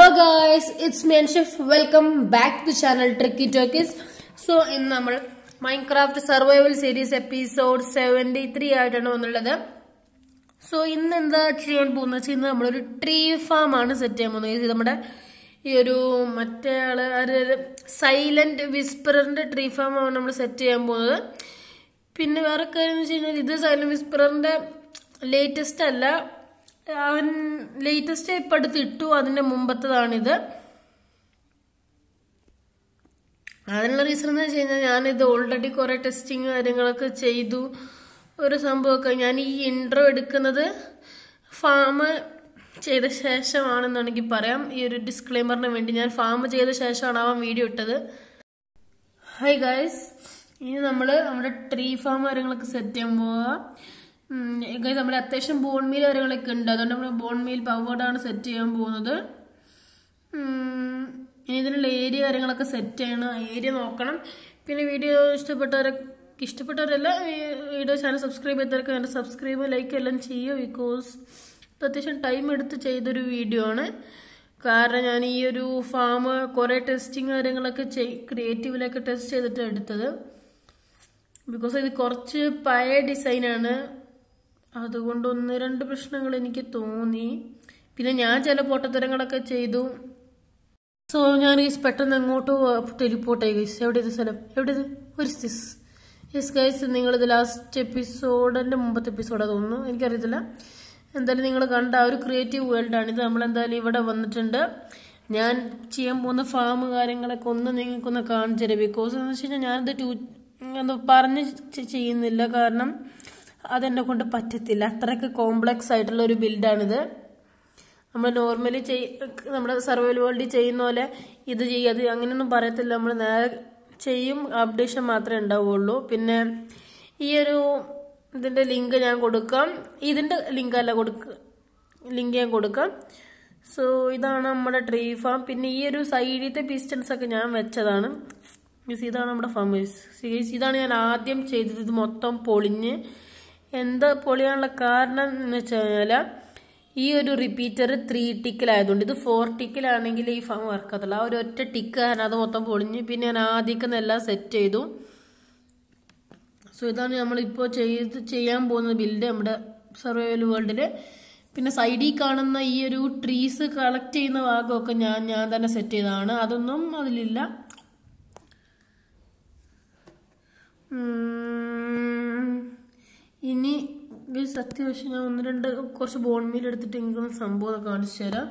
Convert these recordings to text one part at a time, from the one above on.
Guys it's me chef welcome back to channel tricky talkies so ഇന്ന് നമ്മൾ Minecraft survival series episode seventy three ആയിട്ടാണ് വന്നുള്ളത് so ഇന്ന് എന്താ ചെയ്യാൻ പോകുന്നത് വെച്ചാൽ ഇന്ന് നമ്മളൊരു ട്രീ ഫാം ആണ് സെറ്റ് ചെയ്യാൻ പോകുന്നത് ഇത് നമ്മുടെ ഈ ഒരു മറ്റേ ആള് സൈലന്റ് വിസ്പറിന്റെ ട്രീ ഫാം ആണ് നമ്മൾ സെറ്റ് ചെയ്യാൻ പോകുന്നത് പിന്നെ വേറെ കാര്യം എന്ന് വെച്ച് കഴിഞ്ഞാൽ ഇത് സൈലന്റ് വിസ്പറിന്റെ ലേറ്റസ്റ്റ് അല്ല അവൻ ലേറ്റസ്റ്റ് ഇപ്പം അടുത്ത് ഇട്ടു അതിന്റെ മുമ്പത്തതാണിത് അതിനുള്ള റീസൺ എന്ന് വെച്ച് കഴിഞ്ഞാൽ ഞാനിത് ഓൾറെഡി കുറെ ടെസ്റ്റിങ് കാര്യങ്ങളൊക്കെ ചെയ്തു ഒരു സംഭവമൊക്കെ ഞാൻ ഈ ഇൻട്രോ എടുക്കുന്നത് ഫാം ചെയ്ത ശേഷമാണെന്നാണെങ്കിൽ പറയാം ഈ ഒരു ഡിസ്ക്ലെയിമറിന് വേണ്ടി ഞാൻ ഫാം ചെയ്ത ശേഷമാണ് അവൻ വീഡിയോ ഇട്ടത് ഹായ് ഗായ്സ് ഇനി നമ്മൾ നമ്മുടെ ട്രീ ഫാം കാര്യങ്ങളൊക്കെ സെറ്റ് ചെയ്യാൻ പോവുക ഗൈസ് നമ്മുടെ അത്യാവശ്യം ബോൺ മീൽ കാര്യങ്ങളൊക്കെ ഉണ്ട് അതുകൊണ്ട് നമ്മൾ ബോൺ മീൽ പവേർഡാണ് സെറ്റ് ചെയ്യാൻ പോകുന്നത് ഉം, ഇനി ഇതിനുള്ള ഏരിയ കാര്യങ്ങളൊക്കെ സെറ്റ് ചെയ്യണം ഏരിയ നോക്കണം പിന്നെ വീഡിയോ ഇഷ്ടപ്പെട്ടവരെ ഇഷ്ടപ്പെട്ടവരല്ല വീഡിയോ ചാനൽ സബ്സ്ക്രൈബ് ചെയ്തവരൊക്കെ എൻ്റെ സബ്സ്ക്രൈബ് ലൈക്ക് എല്ലാം ചെയ്യുക ബിക്കോസ് ഇത് അത്യാവശ്യം ടൈം എടുത്ത് ചെയ്തൊരു വീഡിയോ ആണ് കാരണം ഞാൻ ഈ ഒരു ഫാം കുറേ ടെസ്റ്റിങ് കാര്യങ്ങളൊക്കെ ചെയ് ക്രിയേറ്റീവിലൊക്കെ ടെസ്റ്റ് ചെയ്തിട്ട് എടുത്തത് ബിക്കോസ് ഇത് കുറച്ച് പഴയ ഡിസൈനാണ് അതുകൊണ്ട് ഒന്ന് രണ്ട് പ്രശ്നങ്ങൾ എനിക്ക് തോന്നി പിന്നെ ഞാൻ ചില പൊട്ടത്തരങ്ങളൊക്കെ ചെയ്തു സോ ഞാൻ ഈ പെട്ടെന്ന് അങ്ങോട്ട് ടെലിപ്പോർട്ട് ആയി ഗൈസ് എവിടെ ഇത് സ്ഥലം എവിടെ ഇത് ഒരു ദിസ് യെസ് ഗൈസ് നിങ്ങളിത് ലാസ്റ്റ് എപ്പിസോഡിന്റെ മുമ്പത്തെ എപ്പിസോഡാ തോന്നുന്നു എനിക്കറിയത്തില്ല എന്തായാലും നിങ്ങൾ കണ്ട ആ ഒരു ക്രിയേറ്റീവ് വേൾഡാണ് ഇത് നമ്മൾ എന്തായാലും ഇവിടെ വന്നിട്ടുണ്ട് ഞാൻ ചെയ്യാൻ പോകുന്ന ഫാം കാര്യങ്ങളൊക്കെ ഒന്ന് നിങ്ങൾക്കൊന്ന് കാണിച്ചു തരാം ബിക്കോസ് എന്ന് വെച്ച് കഴിഞ്ഞാൽ ഞാനിത് ടൂ എന്താ പറഞ്ഞ് ചെ- ചെയ്യുന്നില്ല കാരണം അതെന്നെ കൊണ്ട് പറ്റത്തില്ല അത്രയ്ക്ക് കോംപ്ലക്സ് ആയിട്ടുള്ള ഒരു ബിൽഡാണിത് നമ്മൾ നോർമലി ചെയ് നമ്മുടെ സർവൈവൽ വേൾഡിൽ ചെയ്യുന്ന പോലെ ഇത് ചെയ്യുക അത് അങ്ങനെയൊന്നും പറയത്തില്ല നമ്മൾ നേരെ ചെയ്യും അപ്ഡേഷൻ മാത്രമേ ഉണ്ടാവുള്ളൂ പിന്നെ ഈ ഒരു ഇതിന്റെ ലിങ്ക് ഞാൻ കൊടുക്കാം ഇതിന്റെ ലിങ്ക് അല്ല കൊടുക്ക ലിങ്ക് ഞാൻ കൊടുക്കാം സോ ഇതാണ് നമ്മുടെ ട്രീ ഫാം പിന്നെ ഈ ഒരു സൈഡിലത്തെ പിസ്റ്റൻസ് ഒക്കെ ഞാൻ വെച്ചതാണ് Guys, ഇതാണ് നമ്മുടെ ഫാം ഇതാണ് ഞാൻ ആദ്യം ചെയ്തത് ഇത് മൊത്തം പൊളിഞ്ഞ് എന്താ പൊളിയാനുള്ള കാരണം എന്ന് വെച്ച് കഴിഞ്ഞാൽ ഈ ഒരു റിപ്പീറ്റർ ത്രീ ടിക്കിലായതുകൊണ്ട് ഇത് ഫോർ ടിക്കിലാണെങ്കിൽ ഈ ഫാം വർക്കത്തില്ല ആ ഒരു ഒറ്റ ടിക്ക് കാരണം അത് മൊത്തം പൊളിഞ്ഞ് പിന്നെ ഞാൻ ആദ്യം എല്ലാം സെറ്റ് ചെയ്തു സോ ഇതാണ് നമ്മളിപ്പോൾ ചെയ്ത് ചെയ്യാൻ പോകുന്ന ബിൽഡ് നമ്മുടെ സർവൈവൽ വേൾഡിൽ പിന്നെ സൈഡിൽ കാണുന്ന ഈ ഒരു ട്രീസ് കളക്ട് ചെയ്യുന്ന ഭാഗമൊക്കെ ഞാൻ ഞാൻ തന്നെ സെറ്റ് ചെയ്തതാണ് അതൊന്നും അതിലില്ല ഉം, ഇനി ഗൈസ് അത്യാവശ്യം ഞാൻ ഒന്ന് രണ്ട് കുറച്ച് ബോൺ മീൽ എടുത്തിട്ട് എനിക്കൊന്ന് സംഭവം ഒന്ന് കാണിച്ചു തരാം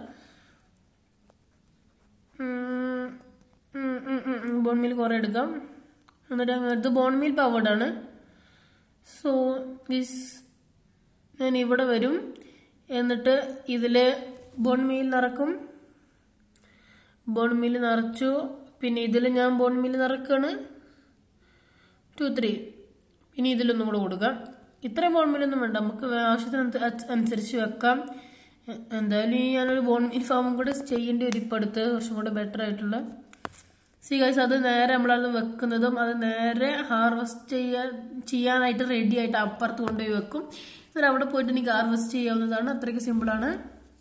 ബോൺ മീൽ കുറേ എടുക്കാം എന്നിട്ട് അങ്ങ് ഇത് ബോൺ മീൽ പവേർഡാണ് സോ ഗീസ് ഞാൻ ഇവിടെ വരും എന്നിട്ട് ഇതിൽ ബോൺ മീൽ നിറക്കും ബോൺ മീൽ നിറച്ചു പിന്നെ ഇതിൽ ഞാൻ ബോൺ മീൽ നിറക്കാണ് ടു ത്രീ ഇനി ഇതിലൊന്നും കൂടെ കൊടുക്കാം ഇത്രയും ബോൺ മീലൊന്നും വേണ്ട നമുക്ക് ആവശ്യത്തിന് അനു- അ- അനുസരിച്ച് വെക്കാം എ- എന്തായാലും ഈ ഞാനൊരു ബോൺ മീൽ ഫാമും കൂടെ ചെയ്യേണ്ടി വരും ഇപ്പം അടുത്ത് കുറച്ചും കൂടെ ബെറ്റർ ആയിട്ടുള്ള സി ഗൈസ് അത് നേരെ നമ്മളത് വെക്കുന്നതും അത് നേരെ ഹാർവെസ്റ്റ് ചെയ്യാൻ ചെയ്യാനായിട്ട് റെഡി ആയിട്ട് അപ്പുറത്ത് കൊണ്ടുപോയി വെക്കും എന്നിട്ട് അവിടെ പോയിട്ട് എനിക്ക് ഹാർവെസ്റ്റ് ചെയ്യാവുന്നതാണ് അത്രയ്ക്ക് സിമ്പിളാണ്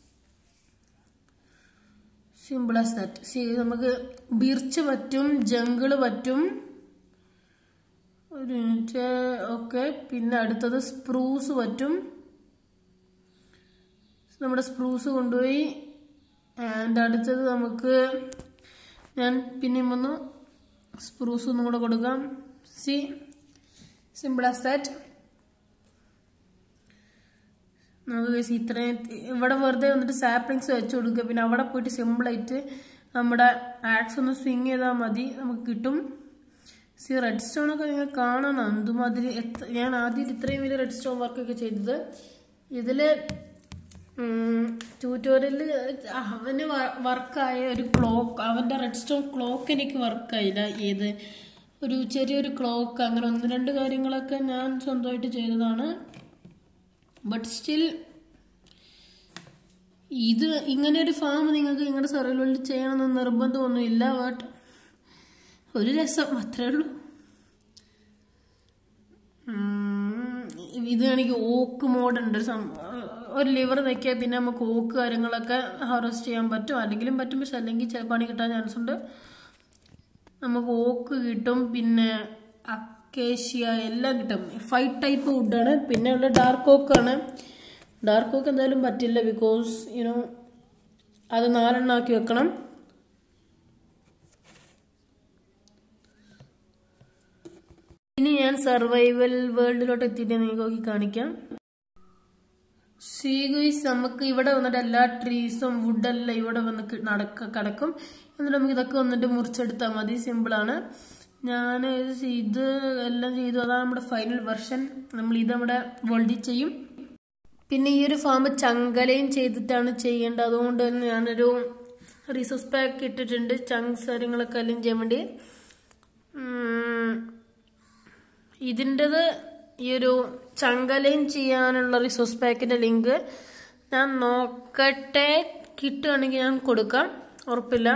സിമ്പിൾ ആസ് ദാറ്റ് സി നമുക്ക് ബിർച്ച് പറ്റും ജംഗിള് പറ്റും ഒരു മിനിറ്റ് ഓക്കെ പിന്നെ അടുത്തത് സ്പ്രൂസ് പറ്റും നമ്മുടെ സ്പ്രൂസ് കൊണ്ടുപോയി ആൻഡ് അടുത്തത് നമുക്ക് ഞാൻ പിന്നെയും വന്നു സ്പ്രൂസ് ഒന്നും കൂടെ കൊടുക്കാം സി സിമ്പിൾ ആസ് ദാറ്റ് നമുക്ക് guys ഇത്രയും ഇവിടെ വെറുതെ വന്നിട്ട് സാപ്ലിങ്സ് വെച്ച് കൊടുക്കുക പിന്നെ അവിടെ പോയിട്ട് സിമ്പിളായിട്ട് നമ്മുടെ ആക്സ് ഒന്ന് സ്വിങ് ചെയ്താൽ മതി നമുക്ക് കിട്ടും സി റെഡ് സ്റ്റോൺ ഒക്കെ നിങ്ങൾ കാണണം എന്തുമാതിരി എത്ര- ഞാൻ ആദ്യം ഇത്രയും വലിയ റെഡ് സ്റ്റോൺ വർക്കൊക്കെ ചെയ്തത് ഇതില് ട്യൂട്ടോറിയലിൽ അവന് വർക്കായ ഒരു ക്ലോക്ക് അവന്റെ റെഡ് സ്റ്റോൺ ക്ലോക്ക് എനിക്ക് വർക്കായില്ല ഏത് ഒരു ചെറിയൊരു ക്ലോക്ക് അങ്ങനെ ഒന്ന് രണ്ട് കാര്യങ്ങളൊക്കെ ഞാൻ സ്വന്തമായിട്ട് ചെയ്തതാണ് ബട്ട് സ്റ്റിൽ ഇത് ഇങ്ങനെ ഒരു ഫാം നിങ്ങൾക്ക് നിങ്ങളുടെ സർവൈവലിൽ ചെയ്യണമെന്ന് നിർബന്ധമൊന്നുമില്ല ബട്ട് ഒരു രസം അത്രേ ഉള്ളൂ ഉം, ഇത് എനിക്ക് ഓക്ക് മോഡുണ്ട് ഒരു സം- ഒരു ലിവർ നെക്കിയാൽ പിന്നെ നമുക്ക് ഓക്ക് കാര്യങ്ങളൊക്കെ ഹാർവെസ്റ്റ് ചെയ്യാൻ പറ്റും അല്ലെങ്കിലും പറ്റും പക്ഷെ അല്ലെങ്കിൽ ചെ- പണി കിട്ടാൻ ചാൻസ് ഉണ്ട് നമുക്ക് ഓക്ക് കിട്ടും പിന്നെ അക്കേഷ്യ എല്ലാം കിട്ടും ഫൈവ് ടൈപ്പ് വുഡാണ് പിന്നെ ഉള്ള ഡാർക്ക് ഓക്കാണ് ഡാർക്ക് ഓക്ക് എന്തായാലും പറ്റില്ല ബിക്കോസ് യുനോ അത് നാലെണ്ണം ആക്കി വെക്കണം ഇനി ഞാൻ സർവൈവൽ വേൾഡിലോട്ട് എത്തിയിട്ട് നിങ്ങൾക്ക് നോക്കി കാണിക്കാം സീഗുയിസ് നമുക്ക് ഇവിടെ വന്നിട്ട് എല്ലാ ട്രീസും വുഡെല്ലാം ഇവിടെ വന്ന് ക- നടക്ക കിടക്കും എന്നിട്ട് നമുക്ക് ഇതൊക്കെ വന്നിട്ട് മുറിച്ചെടുത്താൽ മതി സിമ്പിളാണ് ഞാൻ ഇത് എല്ലാം ചെയ്തു അതാണ് നമ്മുടെ ഫൈനൽ വെർഷൻ നമ്മൾ ഇത് നമ്മുടെ വേൾഡിൽ ചെയ്യും പിന്നെ ഈ ഒരു ഫാം ചങ്കലയും ചെയ്തിട്ടാണ് ചെയ്യേണ്ടത് അതുകൊണ്ട് തന്നെ ഞാനൊരു റിസോഴ്സ് പാക്ക് ഇട്ടിട്ടുണ്ട് ചങ്ക്സ് കാര്യങ്ങളൊക്കെ എല്ലാം ചെയ്യാൻ വേണ്ടി ഉം, ഇതിൻ്റെത് ഈ ഒരു ചങ്കലയും ചെയ്യാനുള്ള റിസോഴ്സ് പാക്കിന്റെ ലിങ്ക് ഞാൻ നോക്കട്ടെ കിട്ടുകയാണെങ്കിൽ ഞാൻ കൊടുക്കാം ഉറപ്പില്ല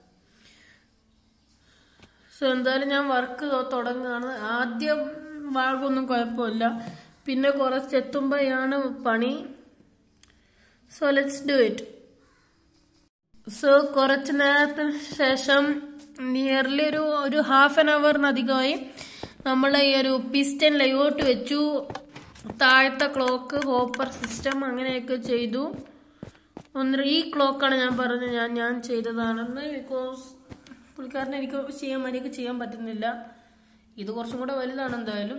സോ എന്തായാലും ഞാൻ വർക്ക് തുടങ്ങുകയാണ് ആദ്യം ഭാഗമൊന്നും കുഴപ്പമില്ല പിന്നെ കുറച്ച് എത്തുമ്പോഴാണ് പണി so let's do it so കുറച്ച് നേരത്തിന് ശേഷം നിയർലി ഒരു ഒരു ഹാഫ് ആൻ അവറിനധികമായി നമ്മൾ ഈ ഒരു പിസ്റ്റൻ ലൈവോട്ട് വെച്ചു താഴത്തെ ക്ലോക്ക് ഹോപ്പർ സിസ്റ്റം അങ്ങനെയൊക്കെ ചെയ്തു ഒന്ന് ഈ ക്ലോക്കാണ് ഞാൻ പറഞ്ഞത് ഞാൻ ഞാൻ ചെയ്തതാണെന്ന് ബിക്കോസ് പുള്ളിക്കാരനെ എനിക്ക് ചെയ്യാൻ മര്യാദക്ക് ചെയ്യാൻ പറ്റുന്നില്ല ഇത് കുറച്ചും കൂടെ വലുതാണ് എന്തായാലും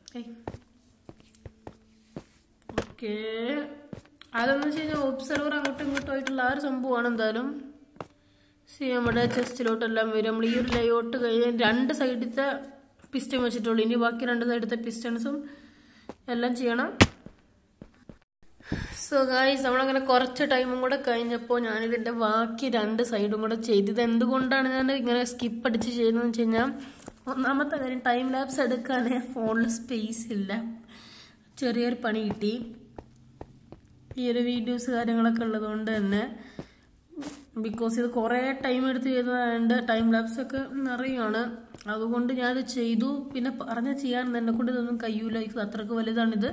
ഓക്കെ അതെന്ന് വെച്ച് കഴിഞ്ഞാൽ ഒബ്സർവർ അങ്ങോട്ടും ഇങ്ങോട്ടും ആയിട്ടുള്ള ആ ഒരു സംഭവമാണ് എന്തായാലും സി നമ്മുടെ ചെസ്റ്റിലോട്ടെല്ലാം വരും നമ്മൾ ഈ ഒരു ലേഔട്ട് കഴിഞ്ഞ് രണ്ട് സൈഡിലത്തെ പിസ്റ്റൺ വെച്ചിട്ടുള്ളൂ ഇനി ബാക്കി രണ്ട് സൈഡിലത്തെ പിസ്റ്റൺസും എല്ലാം ചെയ്യണം സോ ഗായ്സ് നമ്മളങ്ങനെ കുറച്ച് ടൈമും കൂടെ കഴിഞ്ഞപ്പോൾ ഞാനിതിൻ്റെ ബാക്കി രണ്ട് സൈഡും കൂടെ ചെയ്തു ഇത് എന്തുകൊണ്ടാണ് ഞാൻ ഇങ്ങനെ സ്കിപ്പ് അടിച്ച് ചെയ്യുന്നതെന്ന് വെച്ച് കഴിഞ്ഞാൽ ഒന്നാമത്തെ കാര്യം ടൈം ലാപ്സ് എടുക്കാൻ ഫോണിൽ സ്പേസ് ഇല്ല ചെറിയൊരു പണി കിട്ടി ഈ ഒരു വീഡിയോസ് കാര്യങ്ങളൊക്കെ ഉള്ളതുകൊണ്ട് തന്നെ ബിക്കോസ് ഇത് കുറേ ടൈം എടുത്ത് ചെയ്തതായതുകൊണ്ട് ടൈം ലാപ്സ് ഒക്കെ നിറയുകയാണ് അതുകൊണ്ട് ഞാനത് ചെയ്തു പിന്നെ പറഞ്ഞ ചെയ്യാൻ എന്നെ കൊണ്ട് ഇതൊന്നും കഴിയൂല ഇത് അത്രക്ക് വലുതാണിത്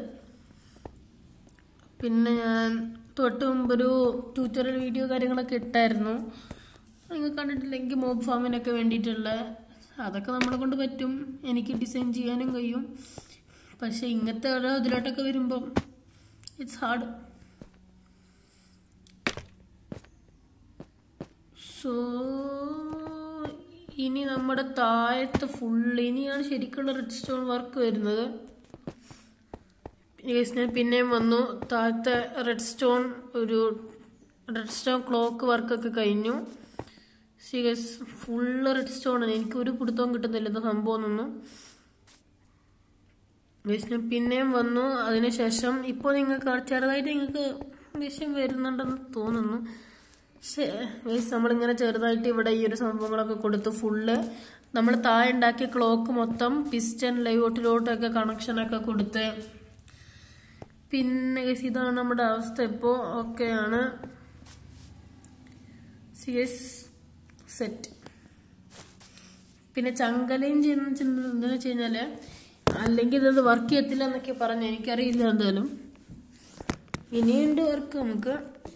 പിന്നെ ഞാൻ തൊട്ട് മുമ്പ് ഒരു ട്യൂറ്റോറിയൽ വീഡിയോ കാര്യങ്ങളൊക്കെ ഇട്ടായിരുന്നു നിങ്ങൾ കണ്ടിട്ടില്ലെങ്കിൽ മോബ് ഫാമിനൊക്കെ വേണ്ടിയിട്ടുള്ള അതൊക്കെ നമ്മളെ കൊണ്ട് പറ്റും എനിക്ക് ഡിസൈൻ ചെയ്യാനും കഴിയും പക്ഷെ ഇങ്ങനത്തെ ഓരോ ഇതിലോട്ടൊക്കെ വരുമ്പം ഇറ്റ്സ് ഹാർഡ് സോ ഇനി നമ്മുടെ താഴത്തെ ഫുൾ ഇനിയാണ് ശരിക്കുള്ള റെഡ് സ്റ്റോൺ വർക്ക് വരുന്നത് ഗൈസ് ഞാൻ പിന്നെയും വന്നു താഴത്തെ റെഡ് സ്റ്റോൺ ഒരു റെഡ് സ്റ്റോൺ ക്ലോക്ക് വർക്കൊക്കെ കഴിഞ്ഞു see guys full redstone ആണ് എനിക്ക് ഒരു പിടുത്തവും കിട്ടുന്നില്ല ഇത് സംഭവം ഒന്നും ഗൈസ് ഞാൻ പിന്നെയും വന്നു അതിനുശേഷം ഇപ്പോൾ നിങ്ങൾക്ക് ചെറുതായിട്ട് നിങ്ങൾക്ക് വിഷയം വരുന്നുണ്ടെന്ന് തോന്നുന്നു പക്ഷേ ഗൈസ് നമ്മളിങ്ങനെ ചെറുതായിട്ട് ഇവിടെ ഈ ഒരു സംഭവങ്ങളൊക്കെ കൊടുത്ത് ഫുള്ള് നമ്മൾ താഴെ ഉണ്ടാക്കിയ ക്ലോക്ക് മൊത്തം പിസ്റ്റൺ ലൈവോട്ടിലോട്ടൊക്കെ കണക്ഷനൊക്കെ കൊടുത്ത് പിന്നെ ഗൈസ് ഇതാണ് നമ്മുടെ അവസ്ഥ ഇപ്പോൾ ഓക്കെയാണ് സിയസ് സെറ്റ് പിന്നെ ചങ്കലയും ചെയ്യുന്ന എന്താണെന്ന് വെച്ച് കഴിഞ്ഞാല് അല്ലെങ്കിൽ ഇതത് വർക്ക് ചെയ്യത്തില്ല എന്നൊക്കെ പറഞ്ഞു എനിക്കറിയില്ല എന്തായാലും ഇനിയുണ്ട് വർക്ക് നമുക്ക്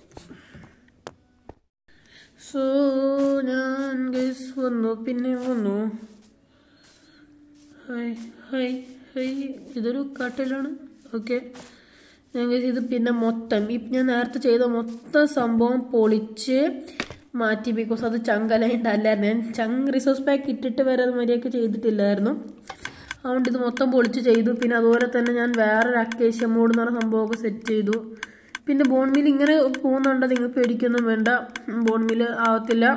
സോ ഞാൻ ഗൈസ് വന്നു പിന്നെ വന്നു ഹൈ ഹൈ ഹൈ ഇതൊരു കട്ടിലാണ് ഓക്കെ ഞാൻ guys ഇത് പിന്നെ മൊത്തം ഈ ഞാൻ നേരത്തെ ചെയ്ത മൊത്തം സംഭവം പൊളിച്ച് മാറ്റി ബിക്കോസ് അത് ചങ്കലായിട്ടല്ലായിരുന്നു ഞാൻ ചങ് റിസോഴ്സ് പാക്ക് ഇട്ടിട്ട് വരെ അത് മര്യാദയ്ക്ക് ചെയ്തിട്ടില്ലായിരുന്നു അതുകൊണ്ട് ഇത് മൊത്തം പൊളിച്ച് ചെയ്തു പിന്നെ അതുപോലെ തന്നെ ഞാൻ വേറൊരു അക്കേഷ്യ മോഡ് എന്ന് പറഞ്ഞ സംഭവമൊക്കെ സെറ്റ് ചെയ്തു പിന്നെ ബോൺ മിൽ ഇങ്ങനെ പോകുന്നുണ്ട് നിങ്ങൾ പേടിക്കൊന്നും വേണ്ട ബോൺ മിൽ ആവത്തില്ല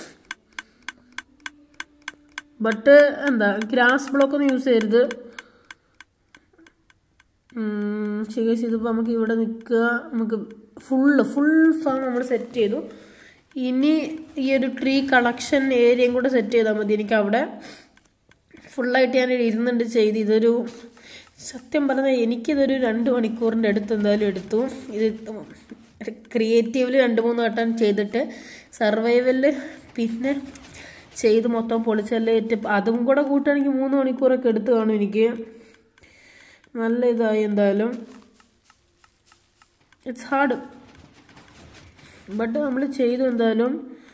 ബട്ട് എന്താ ഗ്രാസ് ബ്ലോക്ക് ഒന്നും യൂസ് ചെയ്യരുത് ശരി ഇതിപ്പോൾ നമുക്ക് ഇവിടെ നിൽക്കുക നമുക്ക് ഫുള്ള് ഫുൾ ഫാം നമ്മൾ സെറ്റ് ചെയ്തു ഇനി ഈ ഒരു ട്രീ കളക്ഷൻ ഏരിയയും കൂടെ സെറ്റ് ചെയ്താൽ മതി എനിക്ക് അവിടെ ഫുള്ളായിട്ട് ഞാൻ ഇരുന്നുണ്ട് ചെയ്ത് ഇതൊരു സത്യം പറഞ്ഞാൽ എനിക്കിതൊരു രണ്ട് മണിക്കൂറിൻ്റെ അടുത്ത് എന്തായാലും എടുത്തു ഇത് ക്രിയേറ്റീവില് രണ്ട് മൂന്ന് വട്ടം ചെയ്തിട്ട് സർവൈവലിൽ പിന്നെ ചെയ്ത് മൊത്തം പൊളിച്ചല്ലേറ്റ് അതും കൂടെ കൂട്ടുകയാണെങ്കിൽ മൂന്ന് മണിക്കൂറൊക്കെ എടുത്ത് കാണും എനിക്ക് നല്ല ഇതായി എന്തായാലും ഇറ്റ്സ് ഹാർഡ് ബട്ട് നമ്മൾ ചെയ്തു എന്തായാലും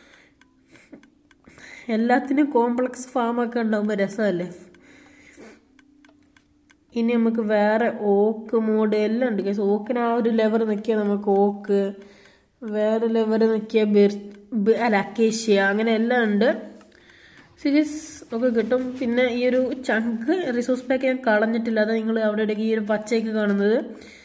എല്ലാത്തിനും കോംപ്ലക്സ് ഫാമൊക്കെ ഉണ്ടാകുമ്പോൾ രസമല്ലേ ഇനി നമുക്ക് വേറെ ഓക്ക് മോഡ് എല്ലാം ഉണ്ട് കേസ് ഓക്കിന് ആ ഒരു ലെവർ നിൽക്കിയാൽ നമുക്ക് ഓക്ക് വേറെ ലെവർ നിൽക്കിയാൽ ബിർ ബി- അല്ല അക്കേഷ്യ അങ്ങനെ എല്ലാം ഉണ്ട് സീരീസ് ഒക്കെ കിട്ടും പിന്നെ ഈ ഒരു ചങ്ക് റിസോഴ്സ് പാക്ക് ഞാൻ കളഞ്ഞിട്ടില്ല അത് നിങ്ങൾ അവിടെ ഇടയ്ക്ക് ഈ ഒരു പച്ചയൊക്കെ കാണുന്നത്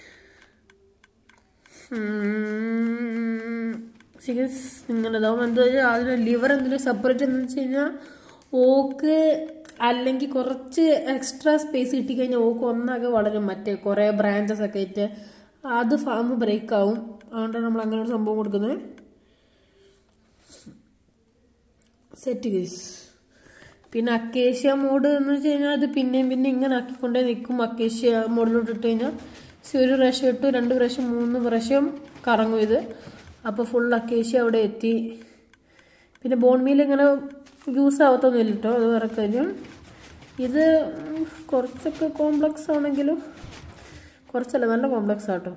സീരീസ് നിങ്ങളതാവും എന്താ വെച്ചാൽ അതിന് ലിവർ എന്തിനും സെപ്പറേറ്റ് എന്ന് വെച്ച് കഴിഞ്ഞാൽ ഓക്ക് അല്ലെങ്കിൽ കുറച്ച് എക്സ്ട്രാ സ്പേസ് കിട്ടിക്കഴിഞ്ഞാൽ ഓക്ക് ഒന്നാകെ വളരും മറ്റേ കുറേ ബ്രാഞ്ചസ് ഒക്കെ ആയിട്ട് അത് ഫാം ബ്രേക്ക് ആവും അതുകൊണ്ടാണ് നമ്മൾ അങ്ങനെ ഒരു സംഭവം കൊടുക്കുന്നത് സെറ്റ് കേസ് പിന്നെ അക്കേഷ്യ മോഡ് എന്ന് വെച്ച് കഴിഞ്ഞാൽ അത് പിന്നെയും പിന്നെ ഇങ്ങനെ ആക്കിക്കൊണ്ടേ നിൽക്കും അക്കേഷ്യ മോഡിലോട്ട് ഇട്ട് കഴിഞ്ഞാൽ സി ഒരു പ്രാവശ്യം ഇട്ടു രണ്ട് പ്രാവശ്യം മൂന്ന് പ്രാവശ്യം കറങ്ങും ഇത് അപ്പോൾ ഫുൾ അക്കേഷ്യ അവിടെ എത്തി പിന്നെ ബോൺ മീൽ ഇങ്ങനെ യൂസ് ആവത്തൊന്നുമില്ല കേട്ടോ അത് വേറെ കാര്യം ഇത് ഉം, കുറച്ചൊക്കെ കോംപ്ലക്സ് ആണെങ്കിലും കുറച്ചല്ല നല്ല കോംപ്ലക്സ് ആട്ടോ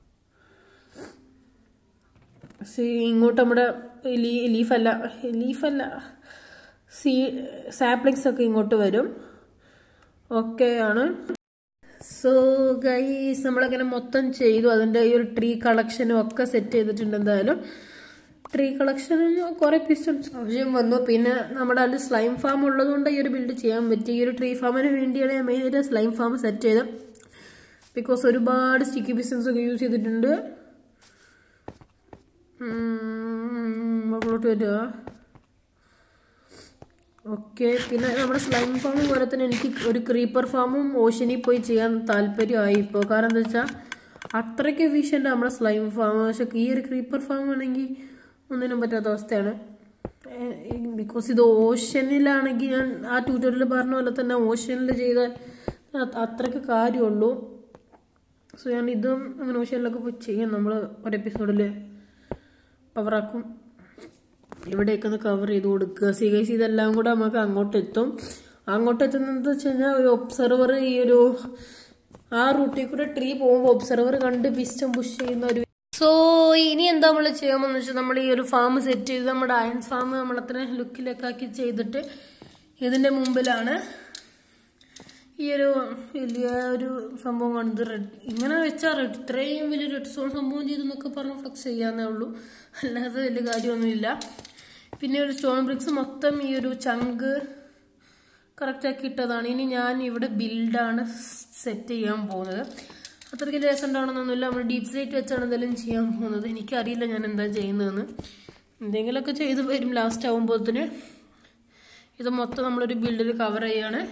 സി ഇങ്ങോട്ട് നമ്മുടെ ലീ ലീഫല്ല ലീഫല്ല സീ സാപ്ലിങ്സ് ഒക്കെ ഇങ്ങോട്ട് വരും ഓക്കെ ആണ് സോ ഗൈസ് നമ്മളങ്ങനെ മൊത്തം ചെയ്തു അതിൻ്റെ ഈ ഒരു ട്രീ കളക്ഷനും ഒക്കെ സെറ്റ് ചെയ്തിട്ടുണ്ട് എന്തായാലും ട്രീ കളക്ഷനിന് കുറേ പിസ്റ്റൺസ് ആവശ്യം വന്നു പിന്നെ നമ്മുടെ അതിൽ സ്ലൈം ഫാം ഉള്ളതുകൊണ്ട് ഈ ഒരു ബിൽഡ് ചെയ്യാൻ പറ്റി ഈ ഒരു ട്രീ ഫാമിന് വേണ്ടിയാണ് ഞാൻ മെയിനായിട്ട് സ്ലൈം ഫാം സെറ്റ് ചെയ്തത് ബിക്കോസ് ഒരുപാട് സ്റ്റിക്കി പിസ്റ്റൺസ് ഒക്കെ യൂസ് ചെയ്തിട്ടുണ്ട് മുകളിലോട്ട് വരിക ഓക്കെ പിന്നെ നമ്മുടെ സ്ലൈം ഫാം പോലെ തന്നെ എനിക്ക് ഒരു ക്രീപ്പർ ഫാമും ഓഷനിൽ പോയി ചെയ്യാൻ താല്പര്യമായി ഇപ്പോൾ കാരണം എന്താ വെച്ചാൽ അത്രയ്ക്ക് എഫിഷ്യൻ്റ് നമ്മുടെ സ്ലൈം ഫാം പക്ഷെ ഈ ഒരു ക്രീപ്പർ ഫാം ആണെങ്കിൽ ഒന്നിനും പറ്റാത്ത അവസ്ഥയാണ് ബിക്കോസ് ഇത് ഓഷനിലാണെങ്കിൽ ഞാൻ ആ ട്യൂട്ടോറിയൽ പറഞ്ഞ പോലെ തന്നെ ഓഷനിൽ ചെയ്താൽ അത് അത്രയ്ക്ക് കാര്യമുള്ളൂ സോ ഞാൻ ഇതും അങ്ങനെ ഓഷനിലൊക്കെ പോയി ചെയ്യാം നമ്മൾ ഒരു എപ്പിസോഡിൽ പവറാക്കും ഇവിടെയൊക്കെ ഒന്ന് കവർ ചെയ്ത് കൊടുക്കുക സി ഗൈസ് ഇതെല്ലാം കൂടെ നമുക്ക് അങ്ങോട്ട് എത്തും അങ്ങോട്ട് എത്തുന്നത് വെച്ച് കഴിഞ്ഞാൽ ഒരു ഒബ്സർവർ ഈ ഒരു ആ റൂട്ടിൽ കൂടെ ട്രീ പോകുമ്പോൾ ഒബ്സർവർ കണ്ട് പിസ്റ്റം പുഷ് ചെയ്യുന്ന ഒരു സോ ഇനി എന്താ നമ്മൾ ചെയ്യാമെന്ന് വെച്ചാൽ നമ്മൾ ഈ ഒരു ഫാം സെറ്റ് ചെയ്ത് നമ്മുടെ അയൺ ഫാം നമ്മൾ അത്ര ലുക്കിലൊക്കെ ആക്കി ചെയ്തിട്ട് ഇതിന്റെ മുമ്പിലാണ് ഈ ഒരു വലിയ ഒരു സംഭവം കാണുന്നത് റെഡ് ഇങ്ങനെ വെച്ചാൽ റെഡ് ഇത്രയും വലിയ റെഡ് സോൺ സംഭവം ചെയ്തെന്നൊക്കെ പറഞ്ഞ് ഫ്ലക്സ് ചെയ്യാന്നേ ഉള്ളൂ അല്ലാതെ വലിയ കാര്യമൊന്നുമില്ല പിന്നെ ഒരു സ്റ്റോൺ ബ്രിക്സ് മൊത്തം ഈ ഒരു ചങ്ക് കറക്റ്റ് ആക്കി ഇട്ടതാണ് ഇനി ഞാൻ ഇവിടെ ബിൽഡാണ് സെറ്റ് ചെയ്യാൻ പോകുന്നത് അത്രയ്ക്ക് രസം ഉണ്ടാവണമെന്നൊന്നുമില്ല നമ്മൾ ഡീപ് സ്ലേറ്റ് വെച്ചാണ് എന്തെങ്കിലും ചെയ്യാൻ പോകുന്നത് എനിക്കറിയില്ല ഞാൻ എന്താ ചെയ്യുന്നതെന്ന് എന്തെങ്കിലുമൊക്കെ ചെയ്ത് വരും ലാസ്റ്റ് ആകുമ്പോഴത്തിന് ഇത് മൊത്തം നമ്മളൊരു ബിൽഡിൽ കവർ ചെയ്യാണ്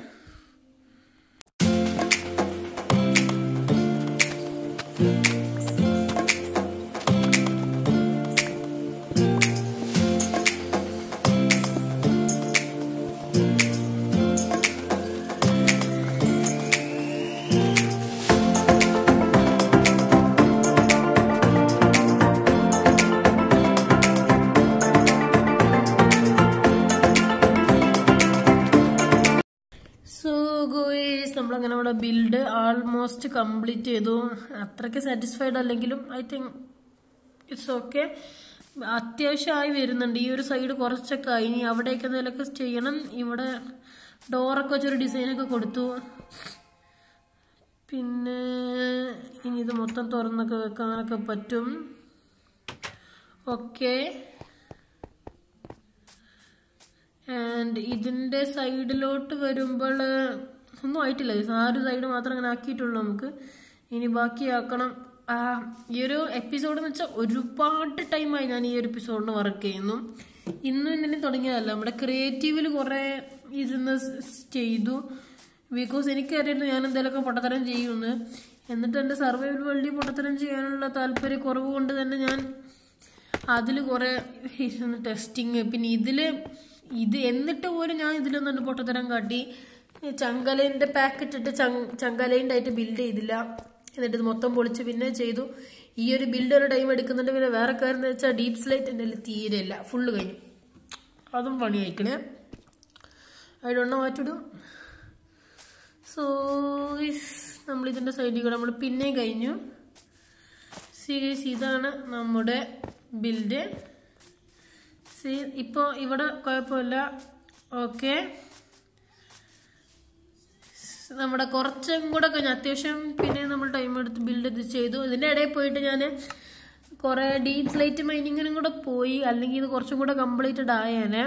സോ ഗോയ്സ് നമ്മളങ്ങനെ നമ്മുടെ ബിൽഡ് ആൾമോസ്റ്റ് കംപ്ലീറ്റ് ചെയ്തു അത്രയ്ക്ക് സാറ്റിസ്ഫൈഡ് അല്ലെങ്കിലും ഐ തിങ്ക് ഇറ്റ്സ് ഓക്കെ അത്യാവശ്യമായി വരുന്നുണ്ട് ഈ ഒരു സൈഡ് കുറച്ചൊക്കെ ആയി ഇനി അവിടെയൊക്കെ എന്തെങ്കിലുമൊക്കെ ചെയ്യണം ഇവിടെ ഡോറൊക്കെ വെച്ചൊരു ഡിസൈനൊക്കെ കൊടുത്തു പിന്നെ ഇനി ഇത് മൊത്തം തുറന്നൊക്കെ വെക്കാനൊക്കെ പറ്റും ഓക്കെ ആൻഡ് ഇതിന്റെ സൈഡിലോട്ട് വരുമ്പോൾ ഒന്നും ആയിട്ടില്ല guys. ആ ഒരു സൈഡ് മാത്രം അങ്ങനെ ആക്കിയിട്ടുള്ളൂ നമുക്ക് ഇനി ബാക്കിയാക്കണം ആ ഈ ഒരു എപ്പിസോഡ് എന്ന് വെച്ചാൽ ഒരുപാട് ടൈമായി ഞാൻ ഈ ഒരു എപ്പിസോഡിന് വർക്ക് ചെയ്യുന്നു ഇന്നും ഇന്നലെ തുടങ്ങിയതല്ല നമ്മുടെ ക്രിയേറ്റീവിൽ കുറെ ഇരുന്ന് സ് ചെയ്തു ബിക്കോസ് എനിക്കറിയായിരുന്നു ഞാൻ എന്തെങ്കിലുമൊക്കെ പൊട്ടത്തരം ചെയ്യുമെന്ന് എന്നിട്ട് എൻ്റെ സർവൈവൽ വള്ളി പൊട്ടത്തരം ചെയ്യാനുള്ള താല്പര്യം കുറവ് കൊണ്ട് തന്നെ ഞാൻ അതിൽ കുറെ ഇരുന്ന് ടെസ്റ്റിങ് പിന്നെ ഇതില് ഇത് എന്നിട്ട് പോലും ഞാൻ ഇതിലൊന്നും പൊട്ടത്തരം കാട്ടി ചങ്കലേന്റെ പാക്കറ്റ് ഇട്ട് ചങ്കലേൻ്റെ ആയിട്ട് ബിൽഡ് ചെയ്തില്ല എന്നിട്ട് ഇത് മൊത്തം പൊളിച്ച് പിന്നെ ചെയ്തു ഈ ഒരു ബിൽഡ് ഒരു ടൈം എടുക്കുന്നുണ്ട് പിന്നെ വേറെ കാര്യം എന്ന് വെച്ചാൽ ഡീപ് സ്ലൈറ്റ് എൻ്റെ കയ്യിൽ തീരെ ഇല്ല ഫുള്ള് കഴിഞ്ഞു അതും പണി അയക്കണേ I don't know what to do so നമ്മൾ ഇതിന്റെ സൈഡിൽ കൂടെ നമ്മൾ പിന്നെയും കഴിഞ്ഞു സി ഗൈസ് ഇതാണ് നമ്മുടെ ബിൽഡ് സി ഇപ്പോൾ ഇവിടെ കുഴപ്പമില്ല ഓക്കെ നമ്മുടെ കുറച്ചും കൂടെ കഴിഞ്ഞ് അത്യാവശ്യം പിന്നെ നമ്മൾ ടൈം എടുത്ത് ബിൽഡ് ഇത് ചെയ്തു ഇതിൻ്റെ ഇടയിൽ പോയിട്ട് ഞാൻ കുറേ ഡീപ് സ്ലൈറ്റ് മൈനിങ്ങിനും കൂടെ പോയി അല്ലെങ്കിൽ ഇത് കുറച്ചും കൂടെ കംപ്ലീറ്റഡ് ആയേനെ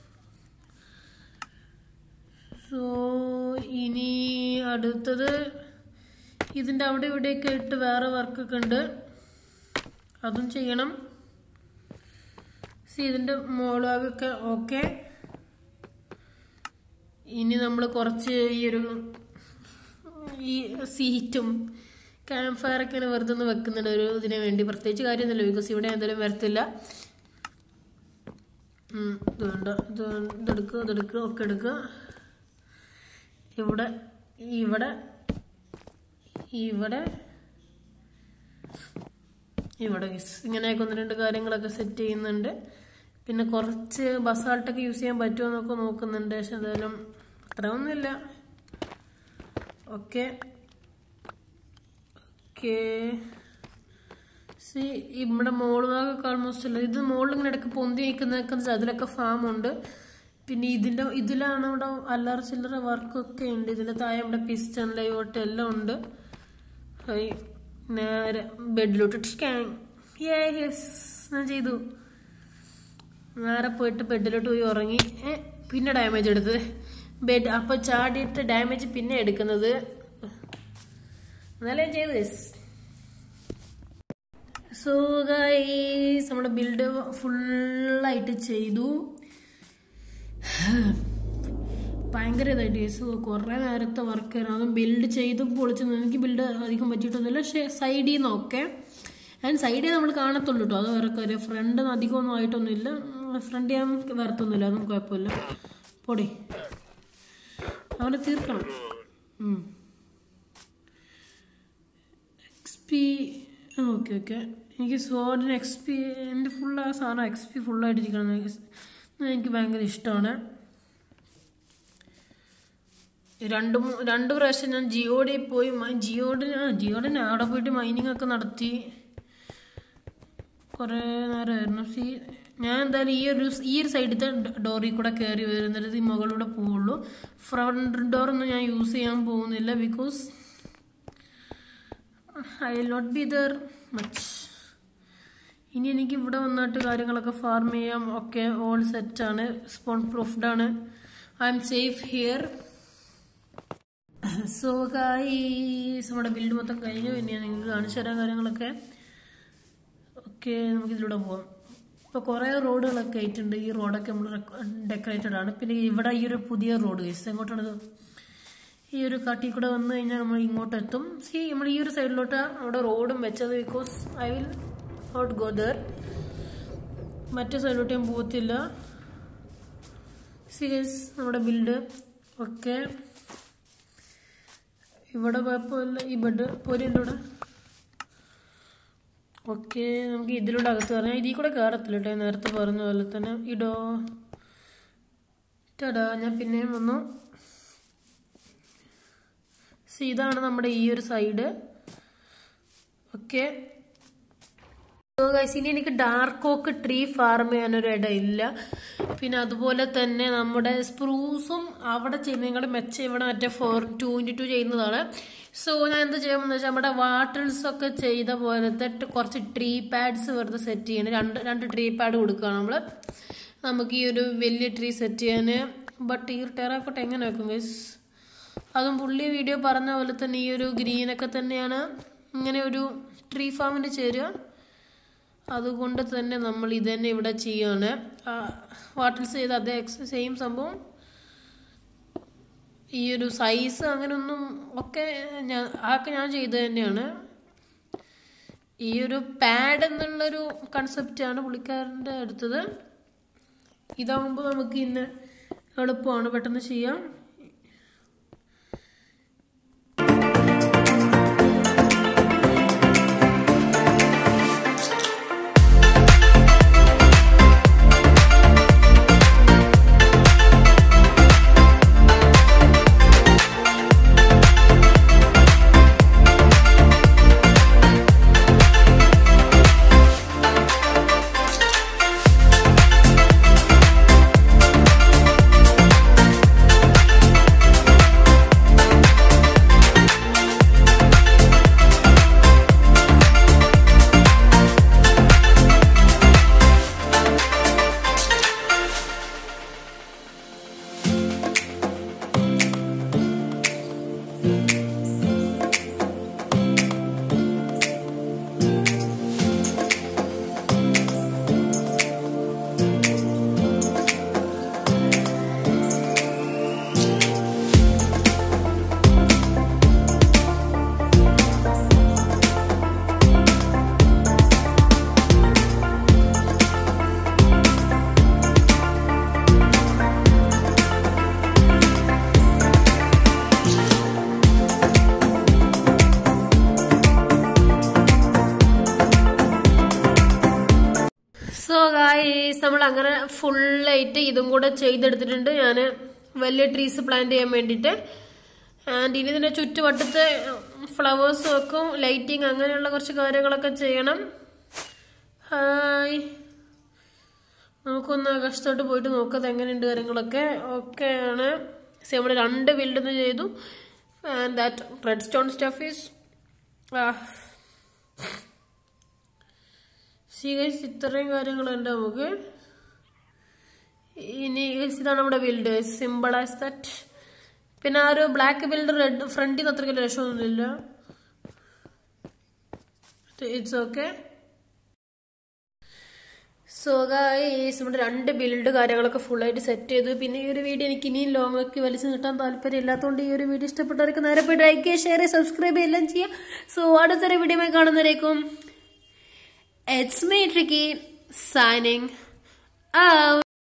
സോ ഇനി അടുത്തത് ഇതിൻ്റെ അവിടെ ഇവിടെയൊക്കെ ഇട്ട് വേറെ വർക്കൊക്കെ ഉണ്ട് അതും ചെയ്യണം സി ഇതിൻ്റെ മോളാകൊക്കെ ഓക്കെ ഇനി നമ്മൾ കുറച്ച് ഈ ഒരു ഈ സീറ്റും ക്യാമ്പ് ഫയർ ഒക്കെ വെറുതെ ഒന്ന് വെക്കുന്നുണ്ട് ഒരു ഇതിന് വേണ്ടി പ്രത്യേകിച്ച് കാര്യമൊന്നുമില്ല ബിക്കോസ് ഇവിടെ എന്തായാലും വരത്തില്ല ഉം, ഇത് വേണ്ട ഇത് വേണ്ട, ഇതെടുക്കുക ഇതെടുക്കുക ഒക്കെ എടുക്കുക ഇവിടെ ഇവിടെ ഇവിടെ ഇവിടെ guys. ഇങ്ങനെയൊക്കെ ഒന്ന് രണ്ട് കാര്യങ്ങളൊക്കെ സെറ്റ് ചെയ്യുന്നുണ്ട് പിന്നെ കുറച്ച് ബസാൾട്ടൊക്കെ യൂസ് ചെയ്യാൻ പറ്റുമോ എന്നൊക്കെ നോക്കുന്നുണ്ട് പക്ഷെ എന്തായാലും അത്രയൊന്നുമില്ല ഓക്കെ ഓക്കെ സി ഇവിടെ മോള് ഭാഗമൊക്കെ ആൾമോസ്റ്റ് അല്ല ഇത് മുകളിൽ ഇങ്ങനെ ഇടയ്ക്ക് പൊന്തി നിൽക്കുന്നതൊക്കെ വെച്ചാൽ അതിലൊക്കെ ഫാം ഉണ്ട് പിന്നെ ഇതിന്റെ ഇതിലാണ് ഇവിടെ അല്ലറ ചില്ലറ വർക്കൊക്കെ ഉണ്ട് ഇതിന്റെ താഴെ ഇവിടെ പിസ്റ്റൺ ലൈവോട്ട് എല്ലാം ഉണ്ട് ഹൈ നേരെ ബെഡിലോട്ട് സ്കാൻ യെസ് ഞാൻ ചെയ്തു നേരെ പോയിട്ട് ബെഡിലോട്ട് പോയി ഉറങ്ങി ഏ, പിന്നെ ഡാമേജ് എടുത്ത് ബെഡ് അപ്പൊ ചാടിയിട്ട് ഡാമേജ് പിന്നെ എടുക്കുന്നത് എന്നാലും ഞാൻ ചെയ്തു യെസ് സോ ഗൈസ് നമ്മുടെ ബിൽഡ് ഫുള്ളായിട്ട് ചെയ്തു ഭയങ്കര ഇതായിട്ട് കേസ് കുറേ നേരത്തെ വർക്ക് ആയിരുന്നു അതും ബിൽഡ് ചെയ്ത് പൊളിച്ച് എനിക്ക് ബിൽഡ് അധികം പറ്റിയിട്ടൊന്നുമില്ല പക്ഷേ സൈഡിൽ നിന്നൊക്കെ ആൻഡ് സൈഡിൽ നമ്മൾ കാണത്തുള്ളൂ കേട്ടോ അത് വേറെ കാര്യം ഫ്രണ്ട് അധികമൊന്നും ആയിട്ടൊന്നുമില്ല ഫ്രണ്ട് ഞാൻ വരത്തൊന്നുമില്ല അതൊന്നും കുഴപ്പമില്ല പൊടി അവനെ തീർക്കണം എക്സ് പി ഓക്കെ ഓക്കെ എനിക്ക് സ്വാഡിന് എക്സ് പി എൻ്റെ ഫുൾ ആ സാധനം എക്സ് പി ഫുള്ളായിട്ടിരിക്കണം എന്ന് എനിക്ക് സ് എനിക്ക് ഭയങ്കര ഇഷ്ടമാണ് രണ്ട് മൂ- രണ്ട് പ്രാവശ്യം ഞാൻ ജിയോടി പോയി മൈ- ജിയോഡിന് ആ ജിയോഡിന് അവിടെ പോയിട്ട് മൈനിങ് ഒക്കെ നടത്തി കുറേ നേരമായിരുന്നു സീ ഞാൻ എന്തായാലും ഈ ഒരു ഈ ഒരു സൈഡിലത്തെ ഡോറിൽ കൂടെ കയറി വരുന്നിട്ട് ഈ മുകളിലൂടെ പോവുള്ളൂ ഫ്രണ്ട് ഡോറൊന്നും ഞാൻ യൂസ് ചെയ്യാൻ പോകുന്നില്ല because I will not be there much ഇനി എനിക്ക് ഇവിടെ വന്നിട്ട് കാര്യങ്ങളൊക്കെ ഫാർം ചെയ്യാം ഒക്കെ ഓൾ സെറ്റാണ് സ്പോൺ പ്രൂഫ്ഡ് ആണ് I'm safe here so guys നമ്മുടെ ബിൽഡ് മൊത്തം കഴിഞ്ഞു ഇനി ഞാൻ നിങ്ങൾക്ക് കാണിച്ചു തരാൻ കാര്യങ്ങളൊക്കെ ഓക്കെ നമുക്ക് ഇതിലൂടെ പോവാം ഇപ്പോൾ കുറേ റോഡുകളൊക്കെ ആയിട്ടുണ്ട് ഈ റോഡൊക്കെ നമ്മൾ ഡെക്കറേറ്റഡ് ആണ് പിന്നെ ഇവിടെ ഈ ഒരു പുതിയ റോഡ് ഗൈസ് എങ്ങോട്ടാണിത് ഈ ഒരു കാട്ടിൽ കൂടെ വന്നു കഴിഞ്ഞാൽ നമ്മൾ ഇങ്ങോട്ട് എത്തും സി നമ്മൾ ഈ ഒരു സൈഡിലോട്ട് അവിടെ റോഡും വെച്ചത് because I will not go there മറ്റേ സൈഡിലോട്ട് ഞാൻ പോകത്തില്ല സി ഗൈസ് നമ്മുടെ ബിൽഡ് ഓക്കെ ഇവിടെ കുഴപ്പമില്ല ഈ ബെഡ് പോരുണ്ട് ഇവിടെ ഓക്കെ നമുക്ക് ഇതിലൂടെ അകത്ത് കയറാം ഇതിൽ കൂടെ കയറത്തില്ല കേട്ടോ ഞാൻ നേരത്തെ പറഞ്ഞ പോലെ തന്നെ ഇടോ ടടാ ഞാൻ പിന്നെയും വന്നു സി ഇതാണ് നമ്മുടെ ഈ ഒരു സൈഡ് ഓക്കെ ഇനി എനിക്ക് ഡാർക്ക് ഓക്ക് ട്രീ ഫാർം ചെയ്യാനൊരു ഇടയില്ല പിന്നെ അതുപോലെ തന്നെ നമ്മുടെ സ്പ്രൂസും അവിടെ ചെയ്യുന്നതിനേക്കാൾ മെച്ചം ഇവിടെ മറ്റേ ഫോർ ടു ഇൻറ്റു ടു ചെയ്യുന്നതാണ് സോ ഞാൻ എന്ത് ചെയ്യുമെന്ന് വെച്ചാൽ നമ്മുടെ വാട്ടിൽസ് ഒക്കെ ചെയ്ത പോലത്തെ ട് കുറച്ച് ട്രീ പാഡ്സ് വെറുതെ സെറ്റ് ചെയ്യണം രണ്ട് രണ്ട് ട്രീ പാഡ് കൊടുക്കുകയാണ് നമ്മൾ നമുക്ക് ഈ ഒരു വലിയ ട്രീ സെറ്റ് ചെയ്യാൻ ബട്ട് ഈ ടെറാക്കോട്ട് എങ്ങനെ വെക്കും ഗൈസ് അതും പുള്ളി വീഡിയോ പറഞ്ഞ പോലെ തന്നെ ഈ ഒരു ഗ്രീനൊക്കെ തന്നെയാണ് ഇങ്ങനെ ഒരു ട്രീ ഫാമിന് ചേരുക അതുകൊണ്ട് തന്നെ നമ്മൾ ഇത് തന്നെ ഇവിടെ ചെയ്യാണ് വാട്ടിൽസ് ചെയ്ത അതേ സെയിം സംഭവം ഈ ഒരു സൈസ് അങ്ങനെയൊന്നും ഒക്കെ ഞാൻ ആക്കെ ഞാൻ ചെയ്തത് തന്നെയാണ് ഈ ഒരു പാഡ് എന്നുള്ളൊരു കൺസെപ്റ്റാണ് പുള്ളിക്കാരൻ്റെ അടുത്തത് ഇതാവുമ്പോൾ നമുക്ക് ഇന്ന് എളുപ്പമാണ് പെട്ടെന്ന് ചെയ്യാം നമ്മൾ അങ്ങനെ ഫുള്ളായിട്ട് ഇതും കൂടെ ചെയ്തെടുത്തിട്ടുണ്ട് ഞാൻ വലിയ ട്രീസ് പ്ലാന്റ് ചെയ്യാൻ വേണ്ടിയിട്ട് ആൻഡ് ഇനി ഇതിന്റെ ചുറ്റുവട്ടത്ത് ഫ്ലവേഴ്സ് വെക്കും ലൈറ്റിങ് അങ്ങനെയുള്ള കുറച്ച് കാര്യങ്ങളൊക്കെ ചെയ്യണം ഹായ് നമുക്കൊന്ന് കഷ്ടപ്പെട്ട് പോയിട്ട് നോക്കാം എങ്ങനെയുണ്ട് കാര്യങ്ങളൊക്കെ ഓക്കെയാണ് നമ്മൾ രണ്ട് ബിൽഡ് ചെയ്തു and that red stone stuff is see guys ഇത്രയും കാര്യങ്ങളുണ്ട് നമുക്ക് ഇനി guys, ഇതാണ് നമ്മുടെ ബിൽഡ് സിമ്പിൾ ആസ് ദാറ്റ് പിന്നെ ആ ഒരു ബ്ലാക്ക് ബിൽഡ് റെഡ് ഫ്രണ്ടിൽ നിന്ന് അത്രയ്ക്ക് രക്ഷമൊന്നുമില്ല ഇറ്റ്സ് ഓക്കെ സോ ഗായ്സ് നമ്മുടെ രണ്ട് ബിൽഡ് കാര്യങ്ങളൊക്കെ ഫുള്ളായിട്ട് സെറ്റ് ചെയ്തു പിന്നെ ഈ ഒരു വീഡിയോ എനിക്ക് ഇനിയും ലോങ് ഒക്കെ വലിച്ചു കിട്ടാൻ താല്പര്യം ഇല്ലാത്തതുകൊണ്ട് ഈ ഒരു വീഡിയോ ഇഷ്ടപ്പെട്ടവർക്ക് നേരെ പോയി ലൈക്ക് ചെയ്യുക ഷെയർ ചെയ്യുക സബ്സ്ക്രൈബ് എല്ലാം ചെയ്യുക സോ അടുത്തൊരു വീഡിയോ കാണുന്നവരേക്കും ഇറ്റ്സ് മീ ട്രിക്കി സൈനിങ് ഔ